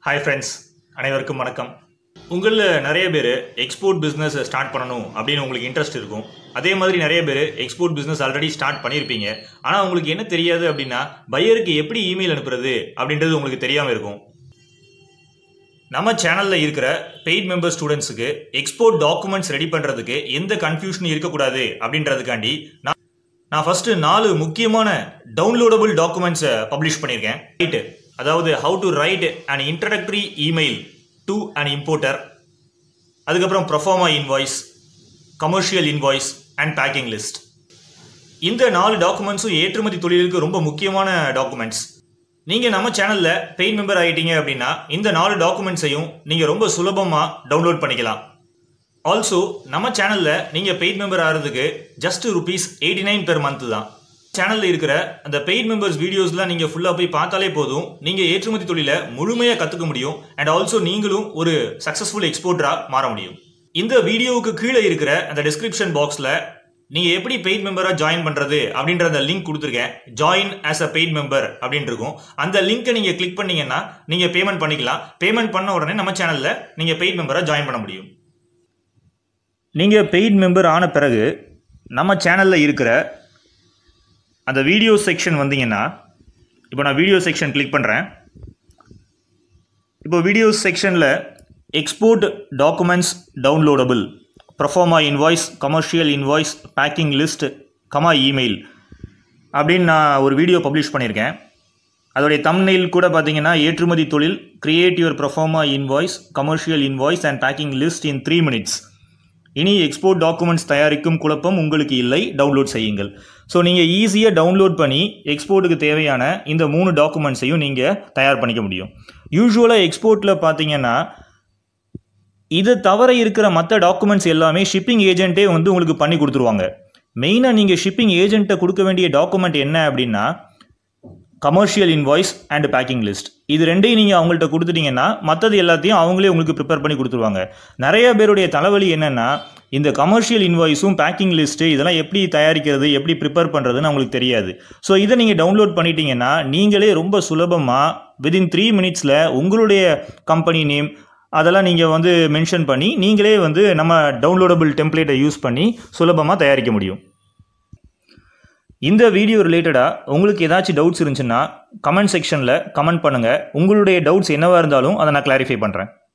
hi friends அனைவருக்கும் வணக்கம் உங்களில் நிறைய பேர் எக்ஸ்போர்ட் பிஸ்னஸ் ஸ்டார்ட் பண்ணணும் அப்படின்னு உங்களுக்கு இன்ட்ரெஸ்ட் இருக்கும் அதே மாதிரி நிறைய பேர் எக்ஸ்போர்ட் பிஸ்னஸ் ஆல்ரெடி ஸ்டார்ட் பண்ணியிருப்பீங்க ஆனால் உங்களுக்கு என்ன தெரியாது அப்படின்னா பையருக்கு எப்படி இமெயில் அனுப்புறது அப்படின்றது உங்களுக்கு தெரியாமல் இருக்கும் நம்ம சேனலில் இருக்கிற பெய்ட் மெம்பர் ஸ்டூடெண்ட்ஸுக்கு எக்ஸ்போர்ட் டாக்குமெண்ட்ஸ் ரெடி பண்ணுறதுக்கு எந்த கன்ஃபியூஷனும் இருக்கக்கூடாது அப்படின்றதுக்காண்டி நான் நான் ஃபஸ்ட்டு நாலு முக்கியமான டவுன்லோடபுள் டாக்குமெண்ட்ஸை பப்ளிஷ் பண்ணியிருக்கேன் ரைட்டு அதாவது how to write an introductory email to an importer அதுக்கப்புறம் proforma invoice commercial invoice and packing list இந்த நாலு டாக்குமெண்ட்ஸும் ஏற்றுமதி தொழிலுக்கு ரொம்ப முக்கியமான டாக்குமெண்ட்ஸ் நீங்கள் நம்ம சேனலில் பெய்ட் மெம்பர் ஆகிட்டீங்க அப்படின்னா இந்த நாலு டாக்குமெண்ட்ஸையும் நீங்கள் ரொம்ப சுலபமாக டவுன்லோட் பண்ணிக்கலாம் ஆல்சோ நம்ம சேனலில் நீங்கள் பெய்ட் மெம்பர் ஆகிறதுக்கு just rupees eighty nine per month தான் சேனலில் இருக்கிற அந்த பெய்ட் மெம்பர்ஸ் வீடியோஸ்லாம் நீங்கள் ஃபுல்லாக போய் பார்த்தாலே போதும் நீங்கள் ஏற்றுமதி தொழிலை முழுமையாக கற்றுக்க முடியும் அண்ட் ஆல்சோ நீங்களும் ஒரு சக்ஸஸ்ஃபுல் எக்ஸ்போர்ட்டராக மாற முடியும் இந்த வீடியோவுக்கு கீழே இருக்கிற அந்த டிஸ்கிரிப்ஷன் பாக்ஸில் நீங்கள் எப்படி பெய்ட் மெம்பராக ஜாயின் பண்ணுறது அப்படின்ற அந்த லிங்க் கொடுத்துருக்கேன் join as a paid member அப்படின்னு இருக்கும் அந்த லிங்க்கை நீங்கள் கிளிக் பண்ணீங்கன்னா நீங்கள் பேமெண்ட் பண்ணிக்கலாம் பேமெண்ட் பண்ண உடனே நம்ம சேனலில் நீங்கள் பெய்ட் மெம்பராக ஜாயின் பண்ண முடியும் நீங்கள் பெய்ட் மெம்பர் ஆன பிறகு நம்ம சேனலில் இருக்கிற அந்த வீடியோ செக்ஷன் வந்தீங்கன்னா இப்போ நான் வீடியோ செக்ஷன் கிளிக் பண்ணுறேன் இப்போ வீடியோ செக்ஷனில் export documents downloadable proforma invoice commercial invoice packing list comma email அப்படின்னு நான் ஒரு வீடியோ பப்ளிஷ் பண்ணியிருக்கேன் அதோடைய தம்னெயில் கூட பார்த்தீங்கன்னா ஏற்றுமதி தொழில் create your proforma invoice commercial invoice and packing list in three minutes இனி எக்ஸ்போர்ட் டாக்குமெண்ட்ஸ் தயாரிக்கும் குழப்பம் உங்களுக்கு இல்லை டவுன்லோட் செய்யுங்கள் ஸோ நீங்கள் ஈஸியாக டவுன்லோட் பண்ணி எக்ஸ்போர்ட்டுக்கு தேவையான இந்த மூணு டாக்குமெண்ட்ஸையும் நீங்கள் தயார் பண்ணிக்க முடியும் யூஸ்வலாக எக்ஸ்போர்ட்டில் பார்த்தீங்கன்னா இது தவிர இருக்கிற மற்ற டாக்குமெண்ட்ஸ் எல்லாமே ஷிப்பிங் ஏஜென்ட்டே வந்து உங்களுக்கு பண்ணி கொடுத்துருவாங்க மெயினாக நீங்கள் ஷிப்பிங் ஏஜென்ட்டை கொடுக்க வேண்டிய டாக்குமெண்ட் என்ன அப்படின்னா commercial invoice and packing list இது ரெண்டையும் நீங்கள் அவங்கள்ட்ட கொடுத்துட்டீங்கன்னா மற்றது எல்லாத்தையும் அவங்களே உங்களுக்கு ப்ரிப்பேர் பண்ணி கொடுத்துருவாங்க நிறைய பேருடைய தலைவலி என்னென்னா இந்த கமர்ஷியல் இன்வாய்ஸும் பேக்கிங் லிஸ்ட்டு இதெல்லாம் எப்படி தயாரிக்கிறது எப்படி ப்ரிப்பேர் பண்ணுறதுன்னு அவங்களுக்கு தெரியாது ஸோ இதை நீங்கள் டவுன்லோட் பண்ணிட்டீங்கன்னா நீங்களே ரொம்ப சுலபமாக விதின் த்ரீ மினிட்ஸில் உங்களுடைய கம்பெனி நேம் அதெல்லாம் நீங்கள் வந்து மென்ஷன் பண்ணி நீங்களே வந்து நம்ம டவுன்லோடபுள் டெம்ப்ளேட்டை யூஸ் பண்ணி சுலபமாக தயாரிக்க முடியும் இந்த வீடியோ ரிலேட்டடாக உங்களுக்கு ஏதாச்சும் டவுட்ஸ் இருந்துச்சுன்னா கமெண்ட் செக்ஷனில் கமெண்ட் பண்ணுங்கள் உங்களுடைய டவுட்ஸ் என்னவாக இருந்தாலும் அதை நான் கிளாரிஃபை பண்ணுறேன்